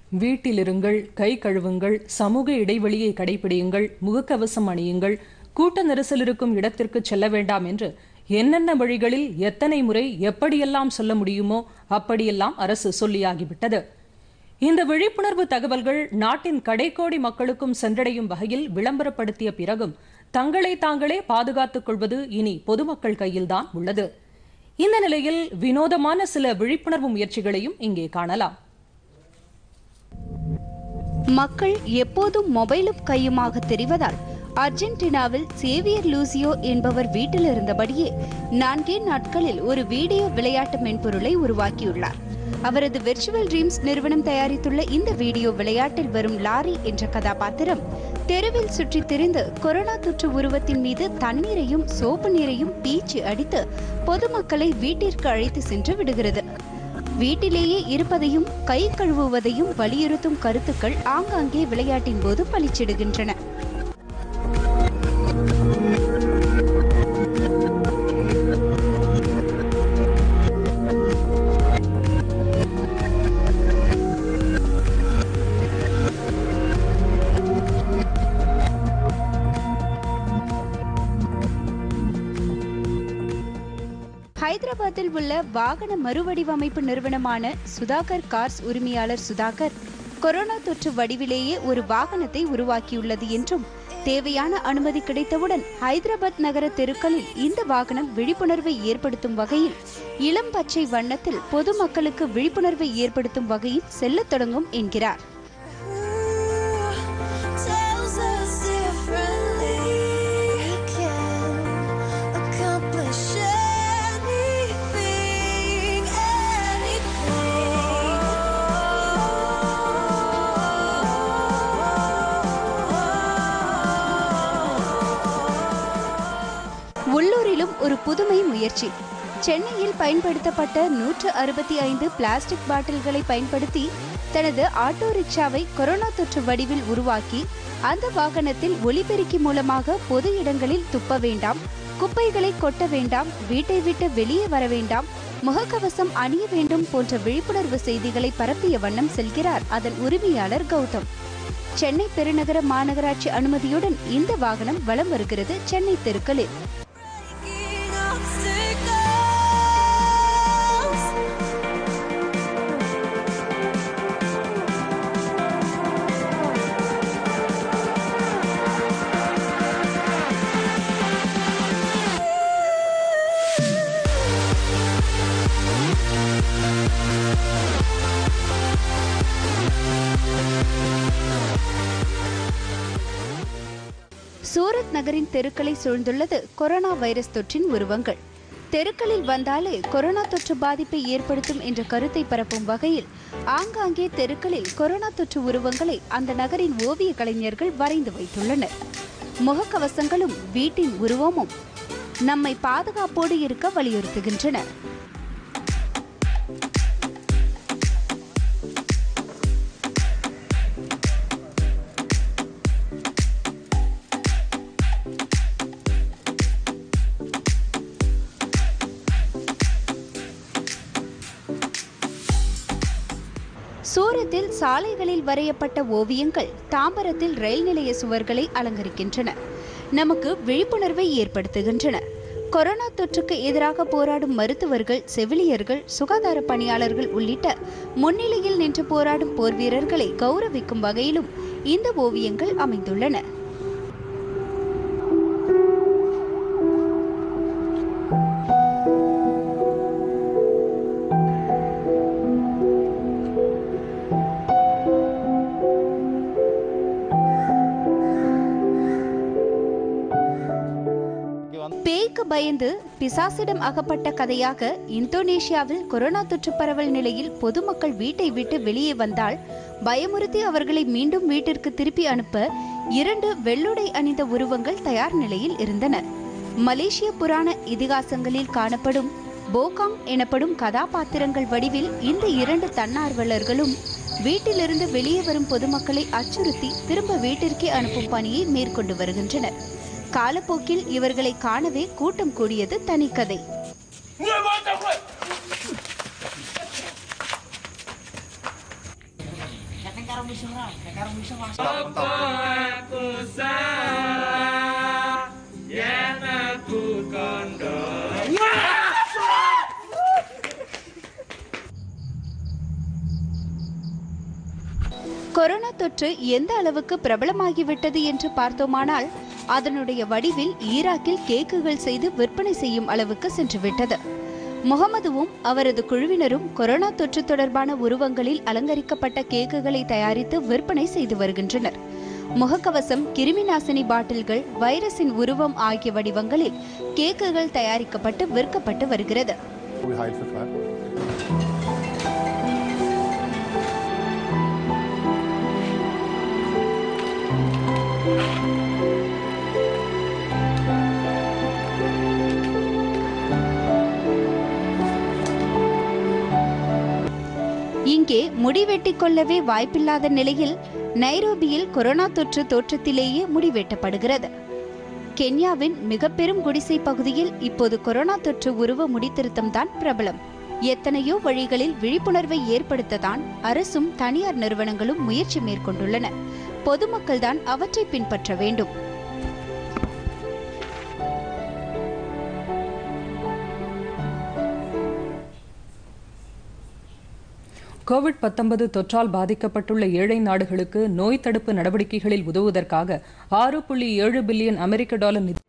வீட்டிலிருங்கள் கை கழுவுங்கள் சமூக இடைவெளியை கடைபிடியுங்கள் முகக்கவசம் அணியுங்கள் கூட்ட நெரிசல் இருக்கும் இடத்திற்கு செல்ல வேண்டாம் என்று என்னென்ன வழிகளில் எத்தனை முறை எப்படியெல்லாம் சொல்ல முடியுமோ அப்படியெல்லாம் அரசு சொல்லியாகிவிட்டது இந்த விழிப்புணர்வு தகவல்கள் நாட்டின் கடைக்கோடி மக்களுக்கும் சென்றடையும் வகையில் விளம்பரப்படுத்திய பிறகும் தங்களை தாங்களே பாதுகாத்துக் கொள்வது இனி பொதுமக்கள் கையில்தான் உள்ளது இந்த நிலையில் வினோதமான சில விழிப்புணர்வு முயற்சிகளையும் இங்கே காணலாம் மக்கள் எப்போதும் மொபைலும் கையுமாக தெரிவதால் அர்ஜென்டினாவில் சேவியர் லூசியோ என்பவர் வீட்டில் இருந்தபடியே நான்கே நாட்களில் ஒரு வீடியோ விளையாட்டு மென்பொருளை உருவாக்கியுள்ளார் அவரது விர்ச்சுவல் ட்ரீம்ஸ் நிறுவனம் தயாரித்துள்ள இந்த வீடியோ விளையாட்டில் வரும் லாரி என்ற கதாபாத்திரம் தெருவில் சுற்றித் திரிந்து கொரோனா தொற்று உருவத்தின் மீது தண்ணீரையும் சோப்பு நீரையும் பீச்சு அடித்து பொதுமக்களை வீட்டிற்கு அழைத்து சென்று விடுகிறது வீட்டிலேயே இருப்பதையும் கை கழுவுவதையும் வலியுறுத்தும் கருத்துக்கள் ஆங்காங்கே விளையாட்டின் போது பளிச்சிடுகின்றன ஹைதராபாத்தில் உள்ள வாகன மறுவடிவமைப்பு நிறுவனமான சுதாகர் கார்ஸ் உரிமையாளர் சுதாகர் கொரோனா தொற்று வடிவிலேயே ஒரு வாகனத்தை உருவாக்கியுள்ளது என்றும் தேவையான அனுமதி கிடைத்தவுடன் ஹைதராபாத் நகர தெருக்களில் இந்த வாகனம் விழிப்புணர்வை ஏற்படுத்தும் வகையில் இளம் பச்சை வண்ணத்தில் பொதுமக்களுக்கு விழிப்புணர்வை ஏற்படுத்தும் வகையில் செல்லத் தொடங்கும் என்கிறார் tells us differently. You can accomplish anything, anything. உள்ளூரிலும் ஒரு புதுமை முயற்சி சென்னையில் பயன்படுத்தப்பட்ட நூற்று அறுபத்தி ஐந்து பிளாஸ்டிக் பாட்டில்களை பயன்படுத்தி தனது ஆட்டோ ரிக்ஷாவை கொரோனா தொற்று வடிவில் உருவாக்கி அந்த வாகனத்தில் ஒலிபெருக்கி மூலமாக பொது இடங்களில் துப்ப வேண்டாம் குப்பைகளை கொட்ட வேண்டாம் வீட்டை விட்டு வெளியே வர வேண்டாம் முகக்கவசம் அணிய வேண்டும் போன்ற விழிப்புணர்வு செய்திகளை பரப்பிய வண்ணம் செல்கிறார் அதன் உரிமையாளர் கௌதம் சென்னை பெருநகர மாநகராட்சி அனுமதியுடன் இந்த வாகனம் வலம் வருகிறது சென்னை தெருக்களில் Breaking obstacles. சூரத் நகரின் தெருக்களை சூழ்ந்துள்ளது கொரோனா வைரஸ் தொற்றின் உருவங்கள் தெருக்களில் வந்தாலே கொரோனா தொற்று பாதிப்பை ஏற்படுத்தும் என்ற கருத்தை பரப்பும் வகையில் ஆங்காங்கே தெருக்களில் கொரோனா தொற்று உருவங்களை அந்த நகரின் ஓவிய கலைஞர்கள் வரைந்து வைத்துள்ளனர் முகக்கவசங்களும் வீட்டின் உருவமும் நம்மை பாதுகாப்போடு இருக்க வலியுறுத்துகின்றன சூரத்தில் சாலைகளில் வரையப்பட்ட ஓவியங்கள் தாம்பரத்தில் ரயில் நிலைய சுவர்களை அலங்கரிக்கின்றன நமக்கு விழிப்புணர்வை ஏற்படுத்துகின்றன கொரோனா தொற்றுக்கு எதிராக போராடும் மருத்துவர்கள் செவிலியர்கள் சுகாதார பணியாளர்கள் உள்ளிட்ட முன்னிலையில் நின்று போராடும் போர் வீரர்களை கௌரவிக்கும் வகையிலும் இந்த ஓவியங்கள் அமைந்துள்ளன பேய்க்கு பயந்து பிசாசிடம் அகப்பட்ட கதையாக இந்தோனேஷியாவில் கொரோனா தொற்று பரவல் நிலையில் பொதுமக்கள் வீட்டை விட்டு வெளியே வந்தால் பயமுறுத்தி அவர்களை மீண்டும் வீட்டிற்கு திருப்பி அனுப்ப இரண்டு வெள்ளுடை அணிந்த உருவங்கள் தயார் நிலையில் இருந்தன மலேசிய புராண இதிகாசங்களில் காணப்படும் போகாங் எனப்படும் கதாபாத்திரங்கள் வடிவில் இந்த இரண்டு தன்னார்வலர்களும் வீட்டிலிருந்து வெளியே வரும் பொதுமக்களை அச்சுறுத்தி திரும்ப வீட்டிற்கே அனுப்பும் பணியை மேற்கொண்டு வருகின்றனர் காலப்போக்கில் இவர்களை காணவே கூட்டம் கூடியது தனிக்கதை கொரோனா தொற்று எந்த அளவுக்கு பிரபலமாகிவிட்டது என்று பார்த்தோமானால் அதனுடைய வடிவில் ஈராக்கில் கேக்குகள் செய்து விற்பனை செய்யும் அளவுக்கு சென்றுவிட்டது முகமதுவும் அவரது குழுவினரும் கொரோனா தொற்று தொடர்பான உருவங்களில் அலங்கரிக்கப்பட்ட கேக்குகளை தயாரித்து விற்பனை செய்து வருகின்றனர் முகக்கவசம் கிருமி நாசினி பாட்டில்கள் வைரஸின் உருவம் ஆகிய வடிவங்களில் கேக்குகள் தயாரிக்கப்பட்டு விற்கப்பட்டு வருகிறது We hide for fun. இங்கே முடிவெட்டிக் கொள்ளவே வாய்ப்பில்லாத நிலையில் நைரோபியில் கொரோனா தொற்று தோற்றத்திலேயே முடிவெட்டப்படுகிறது கென்யாவின் மிக பெரும் குடிசை பகுதியில் இப்போது கொரோனா தொற்று உருவ முடித்திருத்தம் தான் பிரபலம் எத்தனையோ வழிகளில் விழிப்புணர்வை ஏற்படுத்தத்தான் அரசும் தனியார் நிறுவனங்களும் முயற்சி மேற்கொண்டுள்ளன பொதுமக்கள் தான் அவற்றை பின்பற்ற வேண்டும் கோவிட் 19 தொற்றால் பாதிக்கப்பட்டுள்ள ஏழை நாடுகளுக்கு நோய் தடுப்பு நடவடிக்கைகளில் உதவுவதற்காக ஆறு புள்ளி ஏழு பில்லியன் அமெரிக்க டாலர் நிதி